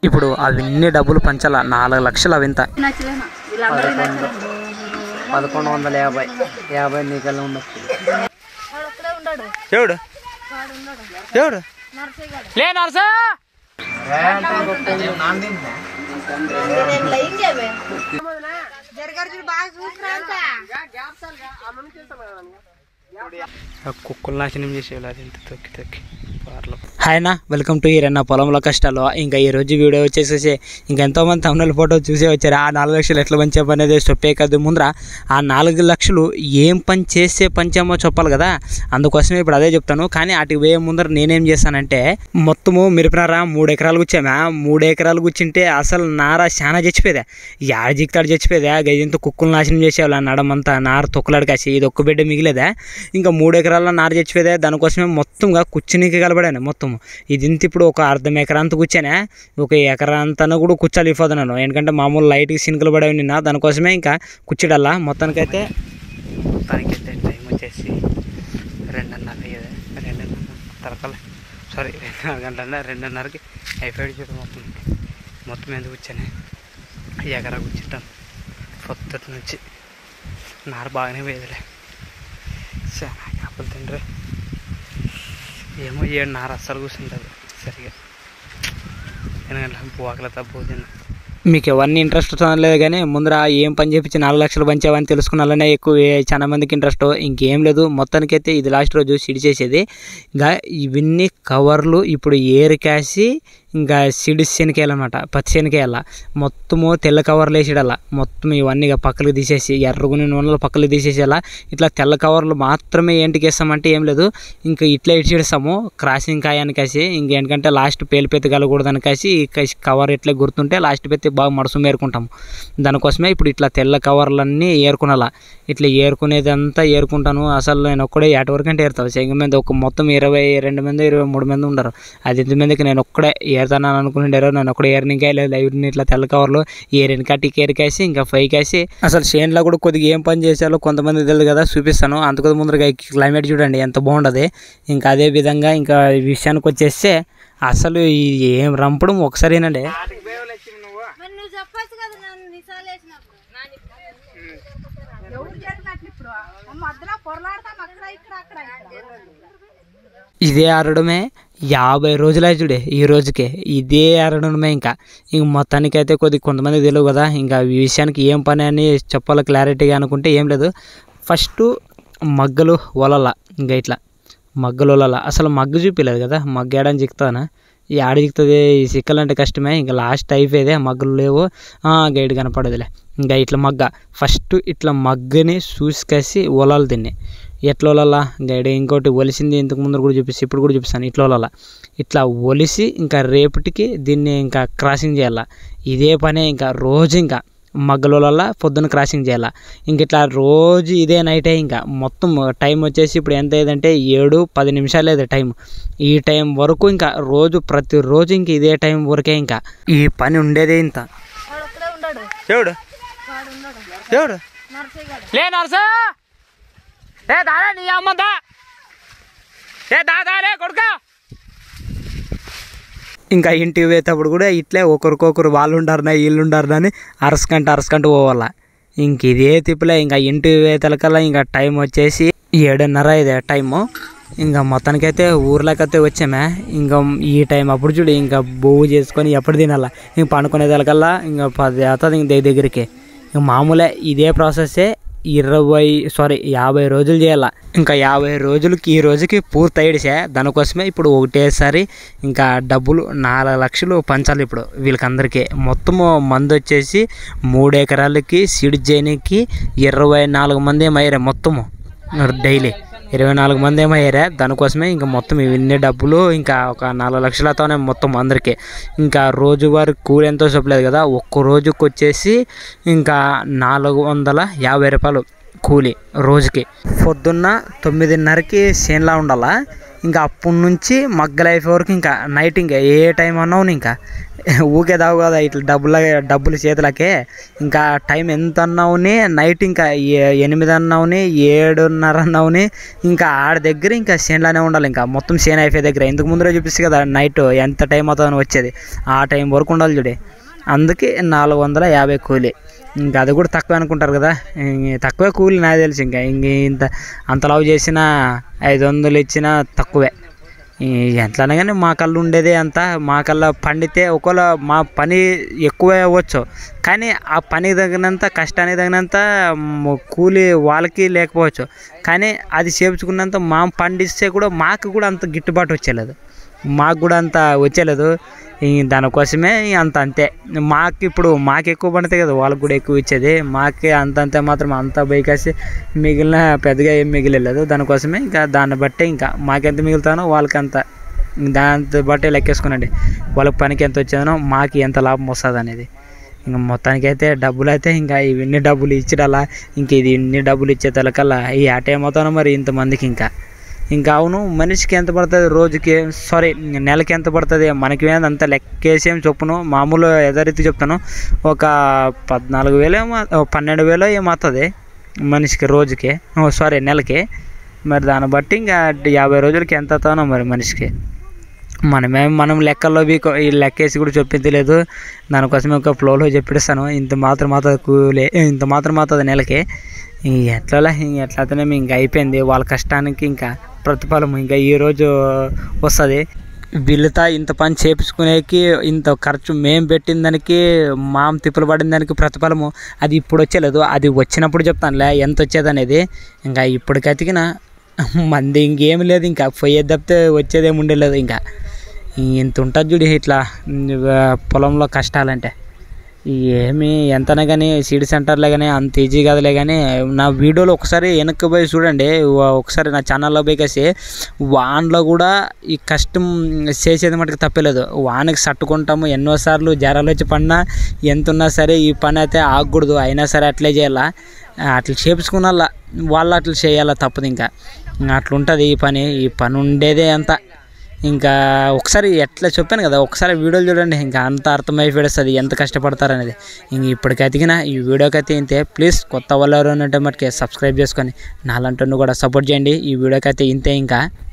ఇప్పుడు అవన్నీ డబ్బులు పంచాల నాలుగు లక్షలు అవింత నచ్చలేమా వీళ్ళందరికీ నచ్చలేదు పదకొండు వందల యాభై యాభై నీకల్లా ఉండొచ్చు వాడు ఒక్కడే ఉన్నాడు ఎవడు వాడు ఉన్నాడు ఎవడు నర్సయ్య గాడు లే నర్సా కుక్కలు నాశనం చేసేవాళ్ళు అది ఇంత తొక్కి తొక్కి పార్లో హాయ్ అన్న వెల్కమ్ టు ఈరన్న పొలంలో కష్టాలు ఇంకా ఈ రోజు వీడియో వచ్చేసేసి ఇంకా ఎంతో మంది తమిళ ఫోటో చూసే వచ్చారు ఆ నాలుగు లక్షలు ఎట్లా పంచాము అనేది చెప్పే కదా ముందర ఆ నాలుగు లక్షలు ఏం పని చేస్తే పంచామో చెప్పాలి కదా అందుకోసమే ఇప్పుడు అదే చెప్తాను కానీ వాటికి పోయే ముందర నేనేం చేస్తానంటే మొత్తము మిరపనార మూడు ఎకరాలు గుచ్చామా మూడు ఎకరాలు గుచ్చింటే అసలు నార చాలా చచ్చిపోయేదా యాడ జిక్తాడు చచ్చిపోయేదా గదింతో కుక్కలు నాశనం చేసేవాళ్ళు ఆ నడమంతా నార తొక్కులాడు కాసి ఇది ఒక్క బిడ్డ మిగిలేదా ఇంకా మూడు ఎకరాల నార చచ్చిపోయేదా దానికోసమే మొత్తంగా కుచ్చినీకి కలబడాను మొత్తం ఇది ఇంత ఇప్పుడు ఒక అర్ధం ఎకరా అంత కూర్చానే ఒక ఎకరా అంతా కూడా కూర్చాలి ఇవ్వదు ఎందుకంటే మామూలు లైట్కి సినుకలు పడేవి నిన్న దానికోసమే ఇంకా కుచ్చిడల్లా మొత్తానికైతే మొత్తానికైతే టైం వచ్చేసి రెండున్నర అయ్యేది రెండున్నర తరకల సారీ రెండున్నర గంటల రెండున్నరకి అయిపోయాడు చూడు మొత్తం మొత్తం ఎందుకు కూర్చానే ఎకరా కూర్చుంటాను పొద్దుటి నుంచి నార బాగానే పోయేదిలే చాలా చేపలు తిండ్రే ఏమో ఏడు నార అస్సలు కూర్చుంటుంది సరిగా ఎందుకంటే పోకల తప్పు తిన్నా మీకు ఎవరిని ఇంట్రెస్ట్ లేదు కానీ ముందర ఏం పని చేపించి నాలుగు లక్షలు పంచావని తెలుసుకున్నాలనే ఎక్కువ చాలా మందికి ఇంట్రెస్ట్ ఇంకేం లేదు మొత్తానికైతే ఇది లాస్ట్ రోజు సిడి చేసేది ఇంకా ఇవన్నీ కవర్లు ఇప్పుడు ఏరికాసి ఇంకా సిడి శనకాయలు అనమాట పచ్చి శనకాయల మొత్తము తెల్ల కవర్లు వేసేడల్ల మొత్తం ఇవన్నీ ఇక పక్కలకు తీసేసి ఎర్రగుని నూనెలు పక్కలకు తీసేసేలా ఇట్లా తెల్ల కవర్లు మాత్రమే ఏంటికి వేస్తామంటే ఏం లేదు ఇంకా ఇట్లా ఇచ్చేస్తాము క్రాసింగ్ కాయానికి కాసి ఇంకేంటంటే లాస్ట్ పేలు పెత్తి కలగకూడదని కాసి ఈ కసి కవర్ ఇట్లా గుర్తుంటే లాస్ట్ పెత్తి బాగా మడుసు మేరుకుంటాము దానికోసమే ఇప్పుడు ఇట్లా తెల్ల కవర్లన్నీ ఏరుకునాలా ఇట్లా ఏరుకునేదంతా ఏరుకుంటాను అసలు నేను ఒక్కడే ఏట వరకు అంటే ఏరుతాను చెంగ మీద ఒక మొత్తం ఇరవై రెండు మంది ఇరవై మూడు మంది ఉండరు అది ఎంత మందికి నేను ఒక్కడే ఏరుతాను అనుకుంటారు నేను ఒక్కడే ఏరినికాయ లేదు ఇవన్నీ ఇట్లా తెల్ల కవర్లు ఏరినికా టిక్ ఏరికేసి ఇంకా ఫైవ్ కేసి అసలు చేనులో కూడా కొద్దిగా ఏం పని చేసాలో కొంతమంది తెలియదు కదా చూపిస్తాను అందుకు ముందరగా క్లైమేట్ చూడండి ఎంత బాగుండదు ఇంకా అదే విధంగా ఇంకా ఈ విషయానికి వచ్చేస్తే అసలు ఈ ఏం రంపడం ఒకసారేనండి మరి నువ్వు చెప్పొచ్చు కదా నన్ను నిసాలు వేసినప్పుడు ఎవరు చేసినట్లు ఇప్పుడు మధ్యలో పొరలాడతాం అక్కడ ఇక్కడ అక్కడ ఇదే ఆడడమే యాభై రోజులు చూడే ఈ రోజుకే ఇదే ఆడడమే ఇంకా ఇంక మొత్తానికి అయితే కొద్ది కొంతమంది తెలియదు కదా ఇంకా ఈ విషయానికి ఏం పని అని చెప్పాలి క్లారిటీగా అనుకుంటే ఏం లేదు ఫస్ట్ మగ్గలు వలల ఇంకా ఇట్లా మగ్గలు వలల అసలు మగ్గు చూపించలేదు కదా మగ్గ ఏడని చిక్తానా ఈ ఆడ చిక్తుంది ఈ సిక్కలంటే కష్టమే ఇంకా లాస్ట్ అయిపోయేదే మగ్గలు లేవు ఆ, గైడ్ కనపడదులే ఇంకా ఇట్లా మగ్గ ఫస్ట్ ఇట్లా మగ్గని చూసుకేసి ఒలాలు తిని ఎట్లా ఒలాలా గైడ్ ఇంకోటి ఒలిసింది ఇంతకు ముందు కూడా చూపిస్తే ఇప్పుడు కూడా చూపిస్తాను ఇట్లా ఒలాల ఇట్లా ఒలిసి ఇంకా రేపటికి దీన్ని ఇంకా క్రాసింగ్ చేయాల ఇదే పనే ఇంకా రోజు ఇంకా మగ్గలలో పొద్దున్న క్రాసింగ్ చేయాల ఇంక ఇట్లా రోజు ఇదే నైటే ఇంకా మొత్తం టైం వచ్చేసి ఇప్పుడు ఎంత అయ్యేదంటే ఏడు పది నిమిషాలు అదే టైం ఈ టైం వరకు ఇంకా రోజు ప్రతిరోజు ఇంక ఇదే టైం వరకే ఇంకా ఈ పని ఉండేదే ఇంత వాడు ఒక్కడే ఉన్నాడు ఎవడు వాడు ఉన్నాడు ఎవడు నర్సయ్య గాడు లే నర్సా ఏ దాదా నీ అమ్మందా ఏ దాదా లే కొడుకా ఇంకా ఇంటికి పోయేటప్పుడు కూడా ఇట్లే ఒకరికొకరు వాళ్ళు ఉండారనా వీళ్ళు ఉండారనా అని అరసకంట అరసకంట పోవాలా ఇంక ఇదే తిప్పులే ఇంకా ఇంటికి పోయేతలకల్లా ఇంకా టైం వచ్చేసి ఏడున్నర ఇదే టైము ఇంకా మొత్తానికైతే ఊర్లోకైతే వచ్చామే ఇంకా ఈ టైం అప్పుడు చూడు ఇంకా బొవ్వు చేసుకొని ఎప్పుడు తినాలా ఇంక పండుకునేదానికల్లా ఇంకా పది అవుతుంది ఇంక దగ్గర దగ్గరికి ఇంక మామూలే ఇదే ప్రాసెస్సే ఇరవై సారీ యాభై రోజులు చేయాల ఇంకా యాభై రోజులకి ఈ రోజుకి పూర్తి అయ్యేసే దానికోసమే ఇప్పుడు ఒకటేసారి ఇంకా డబ్బులు నాలుగు లక్షలు పంచాలి ఇప్పుడు వీళ్ళకందరికీ మొత్తము మంది వచ్చేసి మూడు ఎకరాలకి సీడ్ చేయడానికి ఇరవై నాలుగు మంది ఏమయ్యారు మొత్తము డైలీ ఇరవై నాలుగు మంది ఏమయ్యారా దానికోసమే ఇంకా మొత్తం ఇవన్నీ డబ్బులు ఇంకా ఒక నాలుగు లక్షలతోనే మొత్తం అందరికీ ఇంకా రోజువారి కూలి ఎంతో చెప్పలేదు కదా ఒక్క రోజుకి వచ్చేసి ఇంకా నాలుగు వందల యాభై రూపాయలు కూలి రోజుకి పొద్దున్న తొమ్మిదిన్నరకి సేన్లా ఉండాలా ఇంకా అప్పటి నుంచి మగ్గ లైఫ్ వరకు ఇంకా నైట్ ఇంకా ఏ టైం అన్నావు ఇంకా ఊకే దావు కదా ఇట్లా డబ్బుల డబ్బులు చేతులకే ఇంకా టైం ఎంత అన్నావుని నైట్ ఇంకా ఏ- ఎనిమిది అన్నావుని ఏడున్నర అన్నావుని ఇంకా ఆడ దగ్గర ఇంకా చేనులోనే ఉండాలి ఇంకా మొత్తం చేను అయిపోయే దగ్గర ఇంతకు ముందరే చూపిస్తుంది కదా నైట్ ఎంత టైం అవుతుందని వచ్చేది ఆ టైం వరకు ఉండాలి చూడే అందుకే నాలుగు వందల యాభై కూలి ఇంకా అది కూడా తక్కువ అనుకుంటారు కదా ఇంక తక్కువే కూలి నాకు తెలిసి ఇంకా ఇంక ఇంత అంత లవ్ చేసినా ఐదు వందలు ఇచ్చినా తక్కువే ఈ ఎట్లనే కానీ మా కళ్ళు ఉండేదే అంత మా కళ్ళ పండితే ఒకవేళ మా పని ఎక్కువ అవ్వచ్చు కానీ ఆ పనికి తగినంత కష్టానికి తగినంత మ్, కూలి వాళ్ళకి లేకపోవచ్చు కానీ అది చేపించుకున్నంత మా పండిస్తే కూడా మాకు కూడా అంత గిట్టుబాటు వచ్చేలేదు మాకు కూడా అంత వచ్చేలేదు ఈ దానికోసమే అంత అంతే మాకు ఇప్పుడు మాకు ఎక్కువ పడితే కదా వాళ్ళకి కూడా ఎక్కువ ఇచ్చేది మాకే అంత అంతే మాత్రం అంత బైకేసి మిగిలిన పెద్దగా ఏం మిగిలేదు దానికోసమే ఇంకా దాన్ని బట్టే ఇంకా మాకెంత మిగులుతానో వాళ్ళకి అంత దాంతో బట్టే లెక్కేసుకునండి వాళ్ళకి పనికి ఎంత వచ్చేదనో మాకు ఎంత లాభం వస్తుంది అనేది ఇంకా మొత్తానికైతే డబ్బులు అయితే ఇంకా ఇవన్నీ డబ్బులు ఇచ్చడాలా ఇంక ఇది ఇన్ని డబ్బులు ఇచ్చే తలకల్లా ఈ ఆట ఏమవుతానో మరి ఇంతమందికి ఇంకా ఇంకా అవును మనిషికి ఎంత పడుతుంది రోజుకి సారీ నెలకి ఎంత పడుతుంది మనకి మీద అంత లెక్కేసేం చొప్పును మామూలు యథారీతి చెప్తాను ఒక పద్నాలుగు వేలు ఏమో ఓ పన్నెండు వేలు ఏమవుతుంది మనిషికి రోజుకి ఓ సారీ నెలకి మరి దాన్ని బట్టి ఇంకా యాభై రోజులకి ఎంత అవుతానో మరి మనిషికి మనమేం మనం లెక్కల్లో బీకో ఈ లెక్కేసి కూడా చెప్పించలేదు దానికోసమే ఒక ఫ్లోలో చెప్పిస్తాను ఇంత మాత్రం అవుతుంది కూలే ఇంత మాత్రం అవుతుంది నెలకి ఇంక ఎట్లా ఇంక ఎట్లయితేనే ఇంక అయిపోయింది వాళ్ళ కష్టానికి ఇంకా ప్రతిఫలం ఇంకా ఈరోజు వస్తుంది వీళ్ళతో ఇంత పని చేపించుకునేకి ఇంత ఖర్చు మేము పెట్టిన దానికి మాం తిప్పులు పడిన దానికి ప్రతిఫలము అది ఇప్పుడు వచ్చేలేదు అది వచ్చినప్పుడు చెప్తానులే ఎంత వచ్చేది అనేది ఇంకా ఇప్పటికతికిన మంది ఇంకేం లేదు ఇంకా పోయేది తప్పితే వచ్చేదేమి ఉండలేదు ఇంకా ఇంత ఉంటుంది చూడు ఇట్లా ఆ, పొలంలో కష్టాలంటే ఏమి ఎంతనే కానీ సీడ్ సెంటర్లే కానీ అంత ఈజీ కాదులే కానీ నా వీడియోలో ఒకసారి వెనక్కి పోయి చూడండి వా- ఒకసారి నా ఛానల్లో పోయేసి వాన్లో కూడా ఈ కష్టం చేసేది మటుకు తప్పలేదు వానకి సట్టుకుంటాము ఎన్నోసార్లు జ్వరాలు వచ్చి పడినా ఎంత ఉన్నా సరే ఈ పని అయితే ఆగకూడదు అయినా సరే అట్లే చేయాలా అట్లా చేపించుకున్నా వాళ్ళు అట్లా చేయాలా తప్పదు ఇంకా అట్లుంటుంది ఈ పని ఈ పని ఉండేదే అంత ఇంకా ఒకసారి ఎట్లా చెప్పాను కదా ఒకసారి వీడియోలు చూడండి ఇంకా అంత అర్థమైపోయేస్తుంది ఎంత కష్టపడతారనేది ఇంక ఇప్పటికైతే గిన ఈ వీడియోకి అయితే ఇంతే ప్లీజ్ కొత్త వాళ్ళు ఎవరైనా ఉంటే మటుకే సబ్స్క్రైబ్ చేసుకొని నాలంటూ కూడా సపోర్ట్ చేయండి ఈ వీడియోకి అయితే ఇంతే ఇంకా